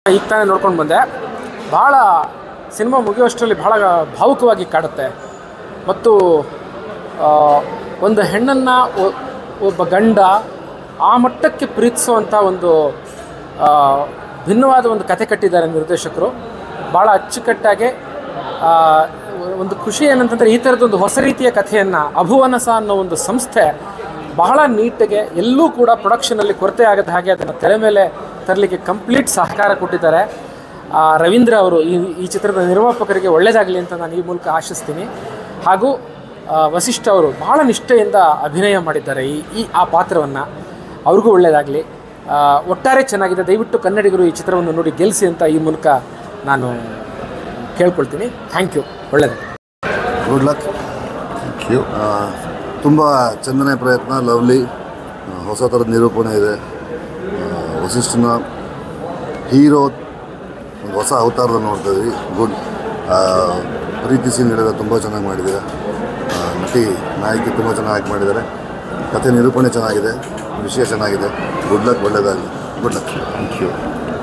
ಈಗ ತಾನೇ ನೋಡ್ಕೊಂಡು ಬಂದೆ ಭಾಳ ಸಿನಿಮಾ ಮುಗಿಯುವಷ್ಟರಲ್ಲಿ ಭಾಳ ಭಾವುಕವಾಗಿ ಕಾಡುತ್ತೆ ಮತ್ತು ಆ, ಒಂದು ಹೆಣ್ಣನ್ನು ಒಬ್ಬ ಗಂಡ ಆ ಮಟ್ಟಕ್ಕೆ ಪ್ರೀತಿಸುವಂಥ ಒಂದು ಆ, ಭಿನ್ನವಾದ ಒಂದು ಕತೆ ಕಟ್ಟಿದ್ದಾರೆ ನಿರ್ದೇಶಕರು ಭಾಳ ಅಚ್ಚುಕಟ್ಟಾಗಿ ಆ, ಒಂದು ಖುಷಿ ಏನಂತಂದರೆ ಈ ಥರದೊಂದು ಹೊಸ ರೀತಿಯ ಕಥೆಯನ್ನು ಅಭುವನಸ ಅನ್ನೋ ಒಂದು ಸಂಸ್ಥೆ ಬಹಳ ನೀಟಾಗೆ ಎಲ್ಲೂ ಕೂಡ ಪ್ರೊಡಕ್ಷನಲ್ಲಿ ಕೊರತೆ ಆಗದ ಹಾಗೆ ಅದನ್ನು ತೆರೆ ಮೇಲೆ ತರಲಿಕ್ಕೆ ಕಂಪ್ಲೀಟ್ ಸಹಕಾರ ಕೊಟ್ಟಿದ್ದಾರೆ ಆ, ರವೀಂದ್ರ ಅವರು ಈ ಈ ಚಿತ್ರದ ನಿರ್ಮಾಪಕರಿಗೆ ಒಳ್ಳೆಯದಾಗಲಿ ಅಂತ ನಾನು ಈ ಮೂಲಕ ಆಶಿಸ್ತೀನಿ ಹಾಗೂ ಆ, ವಸಿಷ್ಠ ಅವರು ಬಹಳ ನಿಷ್ಠೆಯಿಂದ ಅಭಿನಯ ಮಾಡಿದ್ದಾರೆ ಈ ಈ ಆ ಪಾತ್ರವನ್ನು ಅವ್ರಿಗೂ ಒಳ್ಳೆಯದಾಗಲಿ ಒಟ್ಟಾರೆ ಚೆನ್ನಾಗಿದೆ ದಯವಿಟ್ಟು ಕನ್ನಡಿಗರು ಈ ಚಿತ್ರವನ್ನು ನೋಡಿ ಗೆಲ್ಲಿಸಿ ಅಂತ ಈ ಮೂಲಕ ನಾನು ಕೇಳ್ಕೊಳ್ತೀನಿ ಥ್ಯಾಂಕ್ ಯು ಒಳ್ಳೆಯದಾಗಲಿ ಗುಡ್ ಲಕ್ ಥ್ಯಾಂಕ್ ಯು ತುಂಬ ಚಂದನೆ ಪ್ರಯತ್ನ ಲವ್ಲಿ ಆ, ಹೊಸ ಥರದ ನಿರೂಪಣೆ ಇದೆ ಆ, ವಸಿಷ್ಠನ ಹೀರೋ ಒಂದು ಹೊಸ ಅವತಾರದಲ್ಲಿ ನೋಡ್ತಾ ಇದ್ವಿ ಗುಡ್ ಪ್ರೀತಿ ಸೀನ್ ಹೇಳಿದ ತುಂಬ ಚೆನ್ನಾಗಿ ಮಾಡಿದೆ ಆ, ನಟಿ ನಾಯಕಿ ತುಂಬ ಚೆನ್ನಾಗಿ ಆ್ಯಕ್ಟ್ ಮಾಡಿದ್ದಾರೆ ಕತೆ ನಿರೂಪಣೆ ಚೆನ್ನಾಗಿದೆ ವಿಷಯ ಚೆನ್ನಾಗಿದೆ ಗುಡ್ ಲಕ್ ಒಳ್ಳೆಯದಾಗಲಿ ಗುಡ್ ಲಕ್ ಥ್ಯಾಂಕ್ ಯು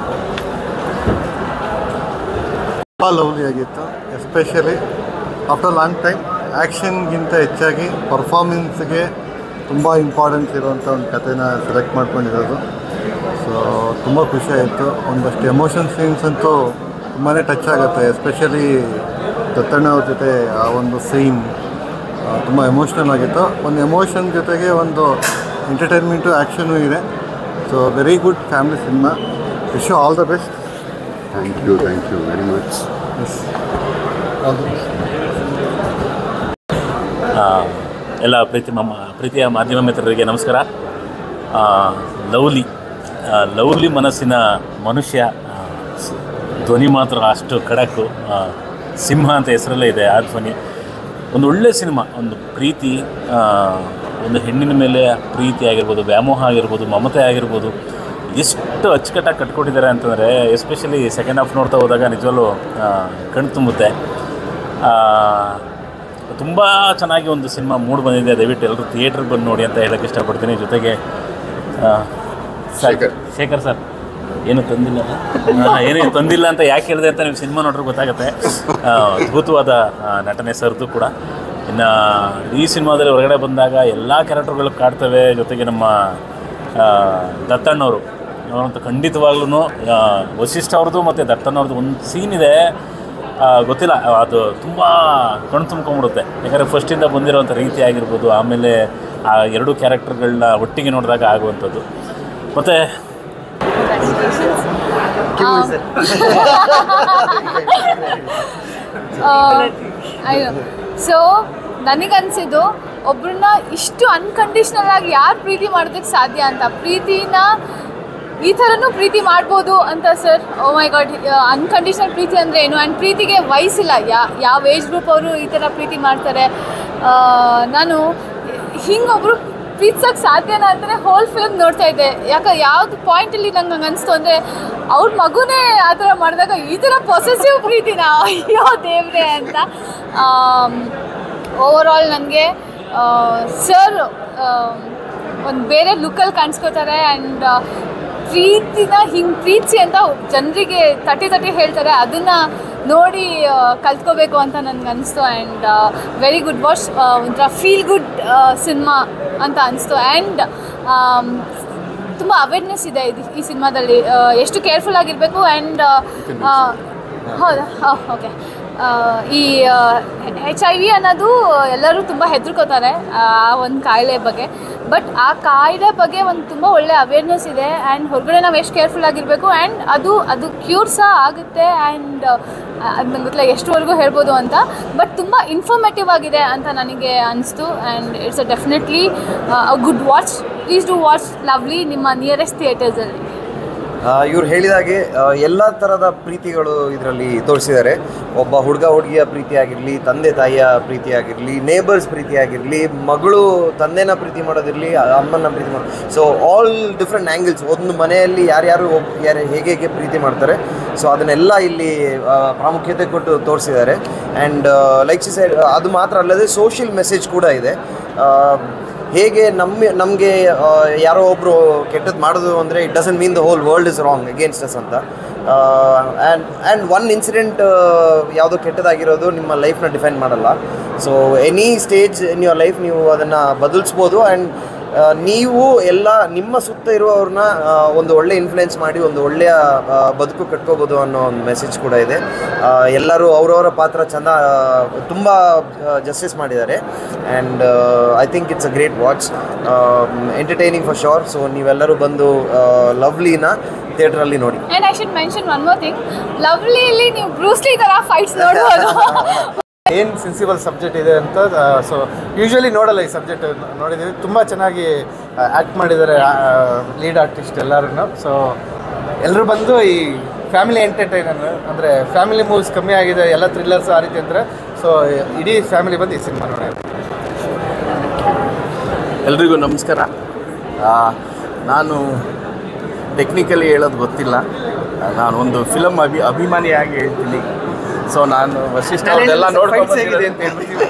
ತುಂಬ ಲವ್ಲಿ ಆಗಿತ್ತು ಎಸ್ಪೆಷಲಿ ಆಫ್ಟರ್ ಲಾಂಗ್ ಟೈಮ್ ಆ್ಯಕ್ಷನ್ಗಿಂತ ಹೆಚ್ಚಾಗಿ ಪರ್ಫಾರ್ಮೆನ್ಸ್ಗೆ ತುಂಬ ಇಂಪಾರ್ಟೆನ್ಸ್ ಇರುವಂಥ ಒಂದು ಕಥೆನ ಸೆಲೆಕ್ಟ್ ಮಾಡ್ಕೊಂಡಿರೋದು ಸೊ ತುಂಬ ಖುಷಿ ಆಯಿತು ಒಂದಷ್ಟು ಎಮೋಷನ್ ಸೀನ್ಸ್ ಅಂತೂ ತುಂಬಾ ಟಚ್ ಆಗುತ್ತೆ ಎಸ್ಪೆಷಲಿ ದತ್ತಣ್ಣ ಅವ್ರ ಜೊತೆ ಆ ಒಂದು ಸೀನ್ ತುಂಬ ಎಮೋಷ್ನಲ್ ಆಗಿತ್ತು ಒಂದು ಎಮೋಷನ್ ಜೊತೆಗೆ ಒಂದು ಎಂಟರ್ಟೈನ್ಮೆಂಟು ಆ್ಯಕ್ಷನು ಇದೆ so very good family cinema wish all the best thank you thank you very much all the best ಆ, ಎಲ್ಲ ಪ್ರೀತಿ ಮಮ್ಮ ಪ್ರೀತಿಯ ಮಾಧ್ಯಮ ಮಿತ್ರರಿಗೆ ನಮಸ್ಕಾರ ಆ, ಲವ್ಲಿ ಆ, ಲವ್ಲಿ ಮನಸ್ಸಿನ ಮನುಷ್ಯ ಆ, ಸ್- ಧ್ವನಿ ಮಾತ್ರ ಅಷ್ಟು ಖಡಕ್ಕು ಆ, ಸಿಂಹ ಅಂತ ಹೆಸರಲ್ಲೇ ಇದೆ ಆ ಧ್ವನಿ ಒಂದು ಒಳ್ಳೆ ಸಿನಿಮಾ ಒಂದು ಪ್ರೀತಿ ಆ, ಒಂದು ಹೆಣ್ಣಿನ ಮೇಲೆ ಪ್ರೀತಿ ಆಗಿರ್ಬೋದು ವ್ಯಾಮೋಹ ಆಗಿರ್ಬೋದು ಮಮತೆ ಆಗಿರ್ಬೋದು ಎಷ್ಟು ಅಚ್ಚುಕಟ್ಟಾಗಿ ಕಟ್ಕೊಟ್ಟಿದ್ದಾರೆ ಅಂತಂದರೆ ಎಸ್ಪೆಷಲಿ ಸೆಕೆಂಡ್ ಹಾಫ್ ನೋಡ್ತಾ ಹೋದಾಗ ನಿಜವಲ್ಲೂ ಆ, ಕಣ್ಣು ತುಂಬುತ್ತೆ ತುಂಬ ಚೆನ್ನಾಗಿ ಒಂದು ಸಿನಿಮಾ ಮೂಡ್ ಬಂದಿದೆ ದಯವಿಟ್ಟು ಎಲ್ಲರೂ ಥಿಯೇಟ್ರಿಗೆ ಬಂದು ನೋಡಿ ಅಂತ ಹೇಳೋಕ್ಕೆ ಇಷ್ಟಪಡ್ತೀನಿ ಜೊತೆಗೆ ಆ, ಸರ್ ಶೇಖರ್. ಶೇಖರ್ ಸರ್ ಏನು ತಂದಿಲ್ಲ ಆ, ಏನು ತಂದಿಲ್ಲ ಅಂತ ಯಾಕೆ ಹೇಳಿದೆ ಅಂತ ನೀವು ಸಿನಿಮಾ ನೋಡ್ರೆ ಗೊತ್ತಾಗುತ್ತೆ ಆ, ಅದ್ಭುತವಾದ ಆ, ನಟನೆ ಸರ್ದು ಕೂಡ ಇನ್ನು ಈ ಸಿನಿಮಾದಲ್ಲಿ ಹೊರಗಡೆ ಬಂದಾಗ ಎಲ್ಲ ಕ್ಯಾರೆಕ್ಟರ್ಗಳು ಕಾಡ್ತವೆ ಜೊತೆಗೆ ನಮ್ಮ ಆ, ದತ್ತಣ್ಣವರು ಅವರಂತೂ ಖಂಡಿತವಾಗ್ಲೂ ವಶಿಷ್ಠ ಅವ್ರದ್ದು ಮತ್ತು ದತ್ತಣ್ಣವ್ರದ್ದು ಒಂದು ಸೀನ್ ಇದೆ ಆ, ಗೊತ್ತಿಲ್ಲ ಅದು ತುಂಬ ಕಣ್ಣು ತುಂಬ್ಕೊಂಬಿಡುತ್ತೆ ಯಾಕಂದರೆ ಫಸ್ಟಿಂದ ಬಂದಿರೋವಂಥ ರೀತಿ ಆಗಿರ್ಬೋದು ಆಮೇಲೆ ಆ ಎರಡು ಕ್ಯಾರೆಕ್ಟರ್ಗಳನ್ನ ಒಟ್ಟಿಗೆ ನೋಡಿದಾಗ ಆಗುವಂಥದ್ದು ಮತ್ತು ಸೊ ನನಗನ್ಸಿದ್ದು ಒಬ್ರನ್ನ ಇಷ್ಟು ಅನ್ಕಂಡೀಷ್ನಲ್ ಆಗಿ ಯಾರು ಪ್ರೀತಿ ಮಾಡೋದಕ್ಕೆ ಸಾಧ್ಯ ಅಂತ ಪ್ರೀತಿನ ಈ ಥರನೂ ಪ್ರೀತಿ ಮಾಡ್ಬೋದು ಅಂತ sir oh my God unconditional ಪ್ರೀತಿ ಅಂದರೆ ಏನು ಆ್ಯಂಡ್ ಪ್ರೀತಿಗೆ ವಯಸ್ಸಿಲ್ಲ ಯಾ ಯಾವ ಏಜ್ ಗ್ರೂಪ್ ಅವರು ಈ ಥರ ಪ್ರೀತಿ ಮಾಡ್ತಾರೆ ಆ, ನಾನು ಹಿಂಗೊಬ್ರು ಪ್ರೀತಿಸೋಕೆ ಸಾಧ್ಯನಾ ಅಂತಲೇ ಹೋಲ್ ಫಿಲ್ಮ್ ನೋಡ್ತಾ ಇದ್ದೆ ಯಾಕೆ ಯಾವ್ದು ಪಾಯಿಂಟಲ್ಲಿ ನಂಗೆ ಹಂಗೆ ಅನಿಸ್ತು ಅಂದರೆ ಅವ್ರ ಮಗುನೇ ಆ ಥರ ಮಾಡಿದಾಗ ಈ ಥರ ಪೊಸೆಸಿವ್ ಪ್ರೀತಿನ ಅಯ್ಯೋ ದೇವ್ರೆ ಅಂತ ಓವರ್ ಆಲ್ ನನಗೆ ಸರ್ ಒಂದು ಬೇರೆ ಲುಕ್ಕಲ್ಲಿ ಕಾಣಿಸ್ಕೋತಾರೆ ಆ್ಯಂಡ್ ಪ್ರೀತಿನ ಹಿಂಗೆ ಪ್ರೀತಿಸಿ ಅಂತ ಜನರಿಗೆ ತಟ್ಟಿ ತಟ್ಟಿ ಹೇಳ್ತಾರೆ ಅದನ್ನು ನೋಡಿ ಆ, ಕಲ್ತ್ಕೋಬೇಕು ಅಂತ ನನಗೆ ಅನಿಸ್ತು ಆ್ಯಂಡ್ ವೆರಿ ಗುಡ್ ವಾಚ್ ಒಂಥರ ಫೀಲ್ ಗುಡ್ ಸಿನಿಮಾ ಅಂತ ಅನಿಸ್ತು ಆ್ಯಂಡ್ ತುಂಬ ಅವೇರ್ನೆಸ್ ಇದೆ ಇದು ಈ ಸಿನಿಮಾದಲ್ಲಿ ಆ, ಎಷ್ಟು ಕೇರ್ಫುಲ್ ಆಗಿರಬೇಕು ಆ್ಯಂಡ್ ಹೌದಾ ಓಕೆ ಈ ಹೆಚ್ ಐ ವಿ ಅನ್ನೋದು ಎಲ್ಲರೂ ತುಂಬ ಹೆದರ್ಕೋತಾರೆ ಆ ಒಂದು ಕಾಯಿಲೆ ಬಗ್ಗೆ ಬಟ್ ಆ ಕಾಯಿಲೆ ಬಗ್ಗೆ ಒಂದು ತುಂಬ ಒಳ್ಳೆ ಅವೇರ್ನೆಸ್ ಇದೆ ಆ್ಯಂಡ್ ಹೊರಗಡೆ ನಾವು ಎಷ್ಟು ಕೇರ್ಫುಲ್ ಆಗಿರಬೇಕು ಆ್ಯಂಡ್ ಅದು ಅದು ಕ್ಯೂರ್ ಸಹ ಆಗುತ್ತೆ ಆ್ಯಂಡ್ ಅದು ನಂಗೆ ಗೊತ್ತಿಲ್ಲ ಎಷ್ಟುವರೆಗೂ ಹೇಳ್ಬೋದು ಅಂತ ಬಟ್ ತುಂಬ ಇನ್ಫಾರ್ಮೇಟಿವ್ ಆಗಿದೆ ಅಂತ ನನಗೆ ಅನಿಸ್ತು and it's a definitely a good watch please do watch Lovely ನಿಮ್ಮ ನಿಯರೆಸ್ಟ್ ಥಿಯೇಟರ್ಸಲ್ಲಿ ಇವ್ರು ಹೇಳಿದಾಗೆ ಎಲ್ಲ ಥರದ ಪ್ರೀತಿಗಳು ಇದರಲ್ಲಿ ತೋರಿಸಿದ್ದಾರೆ ಒಬ್ಬ ಹುಡುಗ ಹುಡುಗಿಯ ಪ್ರೀತಿ ಆಗಿರಲಿ ತಂದೆ ತಾಯಿಯ ಪ್ರೀತಿ ಆಗಿರಲಿ ನೇಬರ್ಸ್ ಪ್ರೀತಿ ಆಗಿರಲಿ ಮಗಳು ತಂದೆನ ಪ್ರೀತಿ ಮಾಡೋದಿರಲಿ ಅಮ್ಮನ ಪ್ರೀತಿ ಮಾಡೋದು ಸೊ ಆಲ್ ಡಿಫ್ರೆಂಟ್ ಆ್ಯಂಗಲ್ಸ್ ಒಂದು ಮನೆಯಲ್ಲಿ ಯಾರ್ಯಾರು ಒಬ್ ಯಾರು ಹೇಗೆ ಹೇಗೆ ಪ್ರೀತಿ ಮಾಡ್ತಾರೆ ಸೊ ಅದನ್ನೆಲ್ಲ ಇಲ್ಲಿ ಆ, ಪ್ರಾಮುಖ್ಯತೆ ಕೊಟ್ಟು ತೋರಿಸಿದ್ದಾರೆ ಆ್ಯಂಡ್ ಲೈಕ್ ಸೈಡ್ ಅದು ಮಾತ್ರ ಅಲ್ಲದೆ ಸೋಷಿಯಲ್ ಮೆಸೇಜ್ ಕೂಡ ಇದೆ ಆ, ಹೇಗೆ ನಮ್ಮ ನಮಗೆ ಯಾರೋ ಒಬ್ಬರು ಕೆಟ್ಟದ್ದು ಮಾಡೋದು ಅಂದರೆ it doesn't mean the whole world is wrong against us ಅಂತ ಆ್ಯಂಡ್ ಆ್ಯಂಡ್ ಒನ್ ಇನ್ಸಿಡೆಂಟ್ ಯಾವುದೋ ಕೆಟ್ಟದಾಗಿರೋದು ನಿಮ್ಮ ಲೈಫ್ನ ಡಿಫೈನ್ ಮಾಡಲ್ಲ so any stage in your life ನೀವು ಅದನ್ನು ಬದಲಿಸ್ಬೋದು ಆ್ಯಂಡ್ ನೀವು ಎಲ್ಲ ನಿಮ್ಮ ಸುತ್ತ ಇರುವವ್ರನ್ನ ಆ, ಒಂದು ಒಳ್ಳೆ ಇನ್ಫ್ಲುಯೆನ್ಸ್ ಮಾಡಿ ಒಂದು ಒಳ್ಳೆಯ ಆ, ಬದುಕು ಕಟ್ಕೋಬೋದು ಅನ್ನೋ ಒಂದು ಮೆಸೇಜ್ ಕೂಡ ಇದೆ ಆ, ಎಲ್ಲರೂ ಅವರವರ ಪಾತ್ರ ಚೆಂದ ತುಂಬ ಜಸ್ಟಿಸ್ ಮಾಡಿದ್ದಾರೆ and I think it's a great watch entertaining for sure so ನೀವೆಲ್ಲರೂ ಬಂದು ಲವ್ಲಿನ ಥಿಯೇಟ್ರಲ್ಲಿ ನೋಡಿ and I should mention one more thing ಲವ್ಲಿಯಲ್ಲಿ ನೀವು ಬ್ರೂಸ್ಲಿ ಥರ ಫೈಟ್ಸ್ ನೋಡ್ಬೋದು ಏನು ಸೆನ್ಸಿಬಲ್ ಸಬ್ಜೆಕ್ಟ್ ಇದೆ ಅಂತ ಸೊ ಯೂಶ್ವಲಿ ನೋಡಲ್ಲ ಈ ಸಬ್ಜೆಕ್ಟ್ ನೋಡಿದ್ದೀವಿ ತುಂಬ ಚೆನ್ನಾಗಿ ಆ್ಯಕ್ಟ್ ಮಾಡಿದ್ದಾರೆ ಲೀಡ್ ಆರ್ಟಿಸ್ಟ್ ಎಲ್ಲರೂ ಸೊ ಎಲ್ಲರೂ ಬಂದು ಈ ಫ್ಯಾಮಿಲಿ ಎಂಟರ್ಟೈನರ್ ಅಂದರೆ ಫ್ಯಾಮಿಲಿ ಮೂವೀಸ್ ಕಮ್ಮಿ ಆಗಿದೆ ಎಲ್ಲ ಥ್ರಿಲ್ಲರ್ಸ್ ಆ ರೀತಿ ಅಂದರೆ ಸೊ ಇಡೀ ಫ್ಯಾಮಿಲಿ ಬಂದು ಈ ಸಿನಿಮಾ ನೋಡಿ ಎಲ್ರಿಗೂ ನಮಸ್ಕಾರ ಆ, ನಾನು ಟೆಕ್ನಿಕಲಿ ಹೇಳೋದು ಗೊತ್ತಿಲ್ಲ ಆ, ನಾನು ಒಂದು ಫಿಲಮ್ ಅಭಿ ಅಭಿಮಾನಿಯಾಗಿ ಹೇಳ್ತೀನಿ ಸೊ ನಾನು ವಶಿಷ್ಠ ಅವ್ರದ್ದೆಲ್ಲ ನೋಡ್ಕೊಂಡು ಹೇಗಿದೆ ಅಂತ ಹೇಳ್ಬಿಟ್ಟು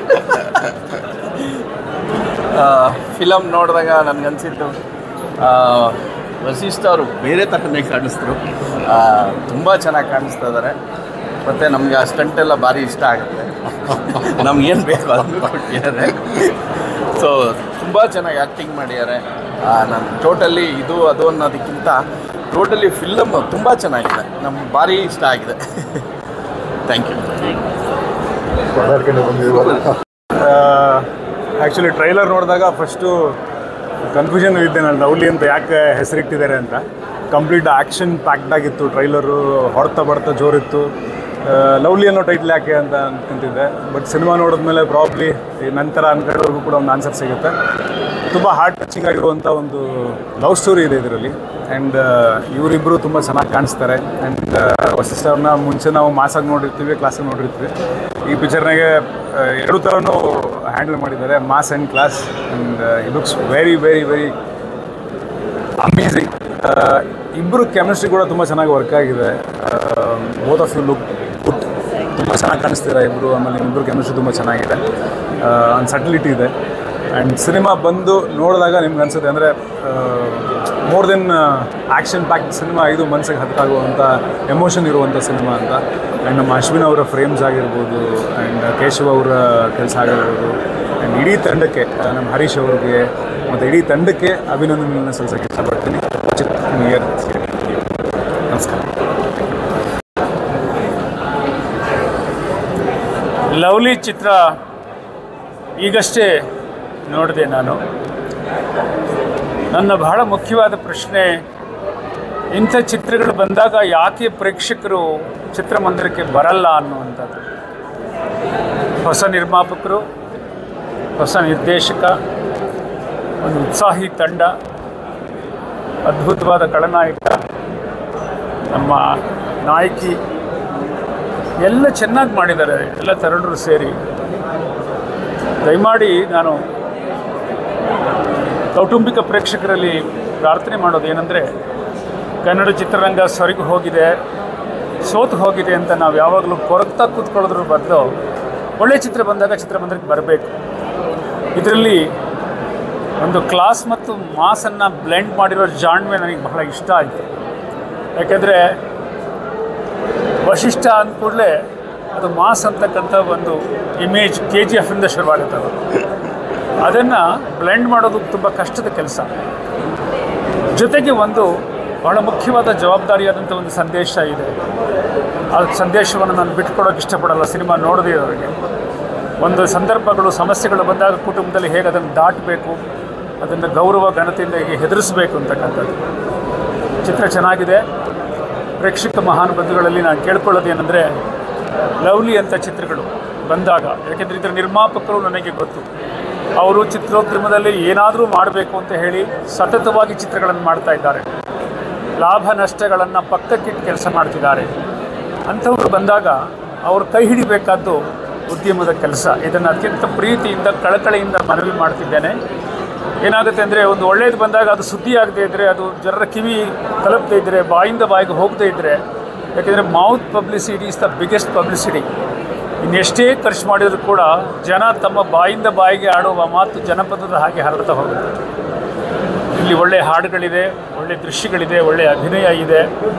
ಫಿಲಮ್ ನೋಡಿದಾಗ ನನಗನ್ಸಿದ್ದು ವಶಿಷ್ಠ ಅವರು ಬೇರೆ ಥರನೇ ಕಾಣಿಸಿದ್ರು ತುಂಬ ಚೆನ್ನಾಗಿ ಕಾಣಿಸ್ತಾ ಇದ್ದಾರೆ ಮತ್ತು ನಮಗೆ ಆ ಸ್ಟಂಟ್ ಎಲ್ಲ ಭಾರಿ ಇಷ್ಟ ಆಗುತ್ತೆ ನಮ್ಗೇನು ಬೇಕು ಅದನ್ನು ಕೊಟ್ಟಿದ್ದಾರೆ ಸೊ ತುಂಬ ಚೆನ್ನಾಗಿ ಆ್ಯಕ್ಟಿಂಗ್ ಮಾಡಿದ್ದಾರೆ ನಾನು ಟೋಟಲಿ ಇದು ಅದು ಅನ್ನೋದಕ್ಕಿಂತ ಟೋಟಲಿ ಫಿಲಮ್ ತುಂಬ ಚೆನ್ನಾಗಿದೆ ನಮ್ಗೆ ಭಾರಿ ಇಷ್ಟ ಆಗಿದೆ ಥ್ಯಾಂಕ್ ಯು ಮಾತಾಡ್ಕೊಂಡು ಬಂದಿದ್ದೀವಲ್ಲ ಆ್ಯಕ್ಚುಲಿ ಟ್ರೈಲರ್ ನೋಡಿದಾಗ ಫಸ್ಟು ಕನ್ಫ್ಯೂಷನ್ ಇದ್ದೆ ನಾನು ಲವ್ಲಿ ಅಂತ ಯಾಕೆ ಹೆಸರಿಟ್ಟಿದ್ದಾರೆ ಅಂತ ಕಂಪ್ಲೀಟ್ ಆ್ಯಕ್ಷನ್ ಪ್ಯಾಕ್ಡ್ ಆಗಿತ್ತು ಟ್ರೈಲರು ಹೊಡ್ತಾ ಬಡ್ತಾ ಜೋರಿತ್ತು ಲವ್ಲಿ ಅನ್ನೋ ಟೈಟ್ಲ್ ಯಾಕೆ ಅಂತ ಅನ್ಕೊಂತಿದ್ದೆ ಬಟ್ ಸಿನಿಮಾ ನೋಡಿದ್ಮೇಲೆ ಪ್ರಾಬ್ಲಿ ನಂತರ ಅನ್ಕೊಂಡವ್ರಿಗೂ ಕೂಡ ಒಂದು ಆನ್ಸರ್ ಸಿಗುತ್ತೆ ತುಂಬ ಹಾರ್ಟ್ ಟಚಿಂಗ್ ಆಗಿರುವಂಥ ಒಂದು ಲವ್ ಸ್ಟೋರಿ ಇದೆ ಇದರಲ್ಲಿ ಆ್ಯಂಡ್ ಇವರಿಬ್ಬರು ತುಂಬ ಚೆನ್ನಾಗಿ ಕಾಣಿಸ್ತಾರೆ ಆ್ಯಂಡ್ ವಸಿಷ್ಠ ಅವ್ರನ್ನ ಮುಂಚೆ ನಾವು ಮಾಸಾಗಿ ನೋಡಿರ್ತೀವಿ ಕ್ಲಾಸಾಗಿ ನೋಡಿರ್ತೀವಿ ಈ ಪಿಕ್ಚರ್ನಾಗೆ ಎರಡು ಥರನೂ ಹ್ಯಾಂಡಲ್ ಮಾಡಿದ್ದಾರೆ mass and class and it looks very very very amazing ಇಬ್ಬರು ಕೆಮಿಸ್ಟ್ರಿ ಕೂಡ ತುಂಬ ಚೆನ್ನಾಗಿ ವರ್ಕ್ ಆಗಿದೆ both of you look good ತುಂಬ ಚೆನ್ನಾಗಿ ಕಾಣಿಸ್ತೀರ ಇಬ್ಬರು ಆಮೇಲೆ ಇಬ್ಬರು ಕೆಮಿಸ್ಟ್ರಿ ತುಂಬ ಚೆನ್ನಾಗಿದೆ ಒಂದು ಸಟಲಿಟಿ ಇದೆ ಆ್ಯಂಡ್ ಸಿನಿಮಾ ಬಂದು ನೋಡಿದಾಗ ನಿಮ್ಗೆ ಅನ್ಸುತ್ತೆ ಅಂದರೆ more than action pack cinema ಇದು ಮನಸ್ಸಿಗೆ ಹತ್ತಾಗುವಂಥ ಎಮೋಷನ್ ಇರುವಂಥ ಸಿನಿಮಾ ಅಂತ ಆ್ಯಂಡ್ ನಮ್ಮ ಅಶ್ವಿನ್ ಅವರ ಫ್ರೇಮ್ಸ್ ಆಗಿರ್ಬೋದು ಆ್ಯಂಡ್ ಕೇಶವ್ ಅವರ ಕೆಲಸ ಆಗಿರ್ಬೋದು ಆ್ಯಂಡ್ ಇಡೀ ತಂಡಕ್ಕೆ ಆ, ನಮ್ಮ ಹರೀಶ್ ಅವ್ರಿಗೆ ಮತ್ತು ಇಡೀ ತಂಡಕ್ಕೆ ಅಭಿನಂದನೆಗಳನ್ನ ಸಲ್ಲಿಸೋಕ್ಕೆ ಇಷ್ಟಪಡ್ತೀನಿ ನಿಯರ್ ನಮಸ್ಕಾರ ಲವ್ಲಿ ಚಿತ್ರ ಈಗಷ್ಟೇ ನೋಡಿದೆ ನಾನು ನನ್ನ ಬಹಳ ಮುಖ್ಯವಾದ ಪ್ರಶ್ನೆ ಇಂಥ ಚಿತ್ರಗಳು ಬಂದಾಗ ಯಾಕೆ ಪ್ರೇಕ್ಷಕರು ಚಿತ್ರಮಂದಿರಕ್ಕೆ ಬರಲ್ಲ ಅನ್ನುವಂಥದ್ದು ಹೊಸ ನಿರ್ಮಾಪಕರು ಹೊಸ ನಿರ್ದೇಶಕ ಒಂದು ಉತ್ಸಾಹಿ ತಂಡ ಅದ್ಭುತವಾದ ಖಳನಾಯಕ ನಮ್ಮ ನಾಯಕಿ ಎಲ್ಲ ಚೆನ್ನಾಗಿ ಮಾಡಿದ್ದಾರೆ ಎಲ್ಲ ತರುಣರು ಸೇರಿ ದಯಮಾಡಿ ನಾನು ಕೌಟುಂಬಿಕ ಪ್ರೇಕ್ಷಕರಲ್ಲಿ ಪ್ರಾರ್ಥನೆ ಮಾಡೋದು ಏನಂದರೆ ಕನ್ನಡ ಚಿತ್ರರಂಗ ಸೊರಗಿ ಹೋಗಿದೆ ಸೋತು ಹೋಗಿದೆ ಅಂತ ನಾವು ಯಾವಾಗಲೂ ಕೊರಗ್ತಾ ಕೂತ್ಕೊಳ್ಳೋದ್ರ ಬದಲು ಒಳ್ಳೆಯ ಚಿತ್ರ ಬಂದಾಗ ಚಿತ್ರಮಂದಿರಕ್ಕೆ ಬರಬೇಕು ಇದರಲ್ಲಿ ಒಂದು ಕ್ಲಾಸ್ ಮತ್ತು ಮಾಸನ್ನು ಬ್ಲೆಂಡ್ ಮಾಡಿರೋ ಜಾಣ್ಮೆ ನನಗೆ ಬಹಳ ಇಷ್ಟ ಆಯಿತು ಯಾಕೆಂದರೆ ವಶಿಷ್ಠ ಅಂದ ಕೂಡಲೇ ಅದು ಮಾಸ್ ಅಂತಕ್ಕಂಥ ಒಂದು ಇಮೇಜ್ ಕೆ ಜಿ ಎಫಿಂದ ಶುರುವಾಗುತ್ತೆ ಅದು ಅದನ್ನು ಬ್ಲೆಂಡ್ ಮಾಡೋದು ತುಂಬ ಕಷ್ಟದ ಕೆಲಸ ಜೊತೆಗೆ ಒಂದು ಬಹಳ ಮುಖ್ಯವಾದ ಜವಾಬ್ದಾರಿಯಾದಂಥ ಒಂದು ಸಂದೇಶ ಇದೆ ಆ ಸಂದೇಶವನ್ನು ನಾನು ಬಿಟ್ಕೊಡೋಕೆ ಇಷ್ಟಪಡಲ್ಲ ಸಿನಿಮಾ ನೋಡದೇ ಅವರಿಗೆ ಒಂದು ಸಂದರ್ಭಗಳು ಸಮಸ್ಯೆಗಳು ಬಂದಾಗ ಕುಟುಂಬದಲ್ಲಿ ಹೇಗೆ ಅದನ್ನು ದಾಟಬೇಕು ಅದನ್ನು ಗೌರವ ಘನತೆಯಿಂದ ಹೇಗೆ ಹೆದರಿಸಬೇಕು ಅಂತಕ್ಕಂಥದ್ದು ಚಿತ್ರ ಚೆನ್ನಾಗಿದೆ ಪ್ರೇಕ್ಷಕ ಮಹಾನ್ ಬಂಧುಗಳಲ್ಲಿ ನಾನು ಕೇಳ್ಕೊಳ್ಳೋದು ಏನಂದರೆ ಲವ್ಲಿ ಅಂತ ಚಿತ್ರಗಳು ಬಂದಾಗ ಯಾಕೆಂದರೆ ಇದರ ನಿರ್ಮಾಪಕರು ನನಗೆ ಗೊತ್ತು ಅವರು ಚಿತ್ರೋದ್ಯಮದಲ್ಲಿ ಏನಾದರೂ ಮಾಡಬೇಕು ಅಂತ ಹೇಳಿ ಸತತವಾಗಿ ಚಿತ್ರಗಳನ್ನು ಮಾಡ್ತಾ ಇದ್ದಾರೆ ಲಾಭ ನಷ್ಟಗಳನ್ನು ಪಕ್ಕಕ್ಕಿಟ್ಟು ಕೆಲಸ ಮಾಡ್ತಿದ್ದಾರೆ ಅಂಥವ್ರು ಬಂದಾಗ ಅವರು ಕೈ ಹಿಡಿಬೇಕಾದ್ದು ಉದ್ಯಮದ ಕೆಲಸ ಇದನ್ನು ಅತ್ಯಂತ ಪ್ರೀತಿಯಿಂದ ಕಳಕಳಿಯಿಂದ ಮನವಿ ಮಾಡ್ತಿದ್ದೇನೆ ಏನಾಗುತ್ತೆ ಅಂದರೆ ಒಂದು ಒಳ್ಳೇದು ಬಂದಾಗ ಅದು ಸುದ್ದಿ ಆಗದೇ ಇದ್ದರೆ ಅದು ಜನರ ಕಿವಿ ತಲುಪದೇ ಇದ್ದರೆ ಬಾಯಿಂದ ಬಾಯಿಗೆ ಹೋಗದೇ ಇದ್ದರೆ ಯಾಕೆಂದರೆ mouth publicity is the biggest publicity ಇನ್ನೆಷ್ಟೇ ಖರ್ಚು ಮಾಡಿದರೂ ಕೂಡ ಜನ ತಮ್ಮ ಬಾಯಿಂದ ಬಾಯಿಗೆ ಆಡುವ ಮಾತು ಜನಪದದ ಹಾಗೆ ಹರಡ್ತಾ ಹೋಗುತ್ತೆ ಇಲ್ಲಿ ಒಳ್ಳೆಯ ಹಾಡುಗಳಿದೆ ಒಳ್ಳೆಯ ದೃಶ್ಯಗಳಿದೆ ಒಳ್ಳೆಯ ಅಭಿನಯ ಇದೆ